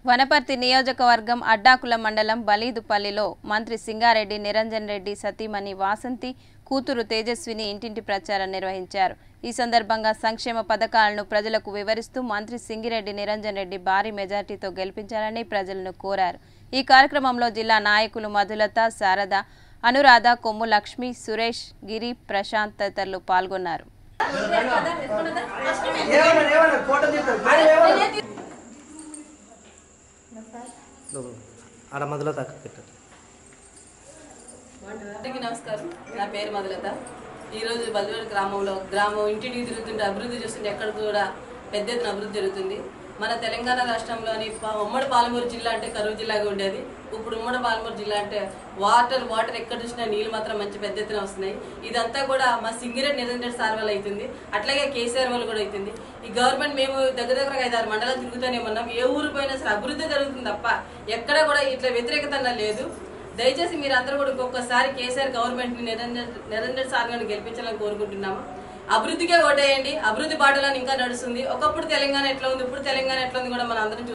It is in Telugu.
వనపర్తి నియోజకవర్గం అడ్డాకుల మండలం బలీదుపల్లిలో మంత్రి సింగారెడ్డి నిరంజన్ రెడ్డి సతీమణి వాసంతి కూతురు తేజస్విని ఇంటింటి ప్రచారం నిర్వహించారు ఈ సందర్భంగా సంక్షేమ పథకాలను ప్రజలకు వివరిస్తూ మంత్రి సింగిరెడ్డి నిరంజన్ రెడ్డి భారీ మెజార్టీతో గెలిపించాలని ప్రజలను కోరారు ఈ కార్యక్రమంలో జిల్లా నాయకులు మధులత శారద అనురాధ కొమ్ము లక్ష్మి సురేష్ గిరి ప్రశాంత్ తదితరులు పాల్గొన్నారు ఏమన్నా ఏమన్నా ఫోటో తీస్తారు మేడం ఏమన్నా నువ్వు ఆడ మధ్యలో తక్కువ పెట్టు అందరికీ నమస్కారం నా పేరు మధులత ఈరోజు బల్వేడు గ్రామంలో గ్రామం ఇంటింటికి తిరుగుతుంటే అభివృద్ధి చూస్తుంటే ఎక్కడ కూడా పెద్ద ఎత్తున అభివృద్ధి జరుగుతుంది మన తెలంగాణ రాష్ట్రంలోని పా- ఉమ్మడి పాలమూరు జిల్లా అంటే కరువు జిల్లాగా ఉండేది ఇప్పుడు ఉమ్మడి పాలమూరు జిల్లా అంటే వాటర్ వాటర్ ఎక్కడ చూసినా నీళ్ళు మాత్రం మంచి పెద్ద ఎత్తున వస్తున్నాయి ఇదంతా కూడా మా సింగిరెడ్డి నిరంజన్ సార్ వల్ల అవుతుంది అట్లాగే కేసీఆర్ వల్ల కూడా అవుతుంది ఈ గవర్నమెంట్ మేము దగ్గర దగ్గర ఐదారు మండలాలు తిరుగుతూనే ఉన్నాం ఏ ఊరు పోయినా సరే అభివృద్ధి జరుగుతుంది తప్ప ఎక్కడ కూడా ఇట్లా వ్యతిరేకత అన్నది లేదు దయచేసి మీరు అందరూ కూడా ఇంకొకసారి కేసీఆర్ గవర్నమెంట్ ని నిరంజన్ నిరంజన్ సార్ గారిని గెలిపించాలని కోరుకుంటున్నాము అభివృద్ధికే ఓటేయండి అభివృద్ధి బాటలో ఇంకా నడుస్తుంది ఒకప్పుడు తెలంగాణ ఎట్లా ఉంది ఇప్పుడు తెలంగాణ ఎట్లా ఉంది కూడా మనం అందరం చూ-